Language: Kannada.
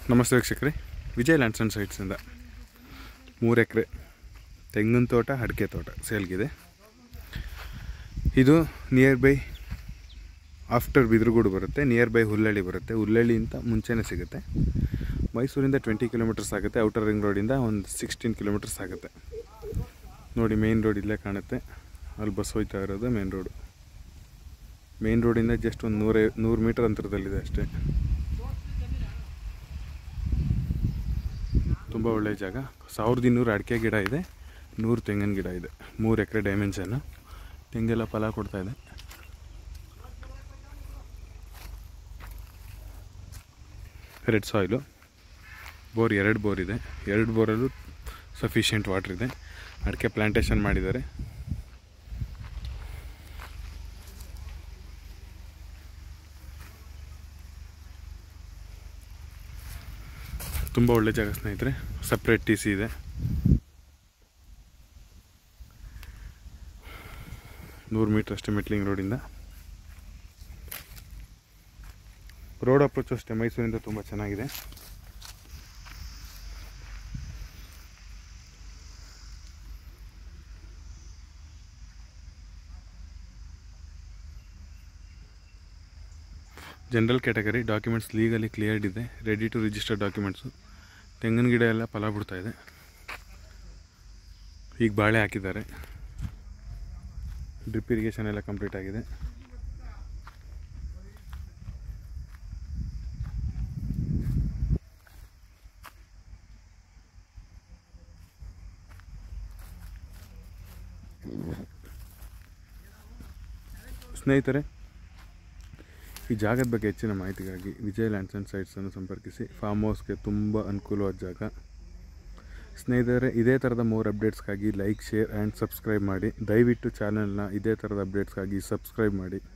ನಮಸ್ತೆ ವೀಕ್ಷಕರೇ ವಿಜಯ್ ಲ್ಯಾಂಡ್ಸ್ ಆ್ಯಂಡ್ ಸೈಟ್ಸಿಂದ ಮೂರು ಎಕರೆ ತೆಂಗಿನ ತೋಟ ಅಡಿಕೆ ತೋಟ ಸೇಲ್ಗಿದೆ ಇದು ನಿಯರ್ ಬೈ ಆಫ್ಟರ್ ಬಿದ್ರಗೂಡು ಬರುತ್ತೆ ನಿಯರ್ ಬೈ ಹುಲ್ಲಳ್ಳಿ ಬರುತ್ತೆ ಹುಲ್ಲಳ್ಳಿಯಿಂದ ಮುಂಚೆನೇ ಸಿಗುತ್ತೆ ಮೈಸೂರಿಂದ ಟ್ವೆಂಟಿ ಕಿಲೋಮೀಟರ್ಸ್ ಆಗುತ್ತೆ ಔಟರ್ ರಿಂಗ್ ರೋಡಿಂದ ಒಂದು ಸಿಕ್ಸ್ಟೀನ್ ಕಿಲೋಮೀಟರ್ಸ್ ಆಗುತ್ತೆ ನೋಡಿ ಮೇನ್ ರೋಡ್ ಇಲ್ಲೇ ಕಾಣುತ್ತೆ ಅಲ್ಲಿ ಬಸ್ ಹೋಯ್ತಾ ಇರೋದು ಮೇನ್ ರೋಡು ಮೇನ್ ರೋಡಿಂದ ಜಸ್ಟ್ ಒಂದು ನೂರೈ ನೂರು ಮೀಟರ್ ಅಂತರದಲ್ಲಿದೆ ಅಷ್ಟೇ ತುಂಬ ಒಳ್ಳೆಯ ಜಾಗ ಸಾವಿರದ ಇನ್ನೂರು ಅಡಿಕೆ ಗಿಡ ಇದೆ ನೂರು ತೆಂಗಿನ ಗಿಡ ಇದೆ ಮೂರು ಎಕರೆ ಡೈಮೆನ್ಷನ್ನು ತೆಂಗೆಲ್ಲ ಫಲ ಕೊಡ್ತಾ ಇದೆ ರೆಡ್ ಸಾಯಿಲು ಬೋರ್ ಎರಡು ಬೋರ್ ಇದೆ ಎರಡು ಬೋರಲ್ಲೂ ಸಫಿಷಿಯೆಂಟ್ ವಾಟ್ರ್ ಇದೆ ಅಡಿಕೆ ಪ್ಲಾಂಟೇಶನ್ ಮಾಡಿದ್ದಾರೆ ತುಂಬ ಒಳ್ಳೆ ಜಾಗ ಸ್ನೇಹಿತರೆ ಸಪ್ರೇಟ್ ಟಿ ಸಿ ಇದೆ ನೂರು ಮೀಟ್ರ್ ಅಷ್ಟೇ ಮೆಟ್ಲಿಂಗ್ ರೋಡಿಂದ ರೋಡ್ ಅಪ್ರೋಚ್ ಅಷ್ಟೇ ಮೈಸೂರಿಂದ ತುಂಬ ಚೆನ್ನಾಗಿದೆ general category documents legally cleared ಇದೆ ರೆಡಿ ಟು ರಿಜಿಸ್ಟರ್ ಡಾಕ್ಯುಮೆಂಟ್ಸು ತೆಂಗಿನ ಗಿಡ ಎಲ್ಲ ಫಲ ಬಿಡ್ತಾ ಇದೆ ಈಗ ಬಾಳೆ ಹಾಕಿದ್ದಾರೆ ಡ್ರಿಪ್ ಇರಿಗೇಷನ್ ಎಲ್ಲ ಕಂಪ್ಲೀಟ್ ಆಗಿದೆ ಸ್ನೇಹಿತರೆ ಈ ಜಾಗದ ಬಗ್ಗೆ ಹೆಚ್ಚಿನ ಮಾಹಿತಿಗಾಗಿ ವಿಜಯ್ ಲ್ಯಾಂಡ್ಸ್ ಆ್ಯಂಡ್ ಸೈಟ್ಸನ್ನು ಸಂಪರ್ಕಿಸಿ ಫಾರ್ಮ್ ಹೌಸ್ಗೆ ತುಂಬ ಅನುಕೂಲವಾದ ಜಾಗ ಸ್ನೇಹಿತರೆ ಇದೇ ಥರದ ಮೋರ್ ಅಪ್ಡೇಟ್ಸ್ಗಾಗಿ ಲೈಕ್ ಶೇರ್ ಆ್ಯಂಡ್ ಸಬ್ಸ್ಕ್ರೈಬ್ ಮಾಡಿ ದಯವಿಟ್ಟು ಚಾನಲ್ನ ಇದೇ ಥರದ ಅಪ್ಡೇಟ್ಸ್ಗಾಗಿ ಸಬ್ಸ್ಕ್ರೈಬ್ ಮಾಡಿ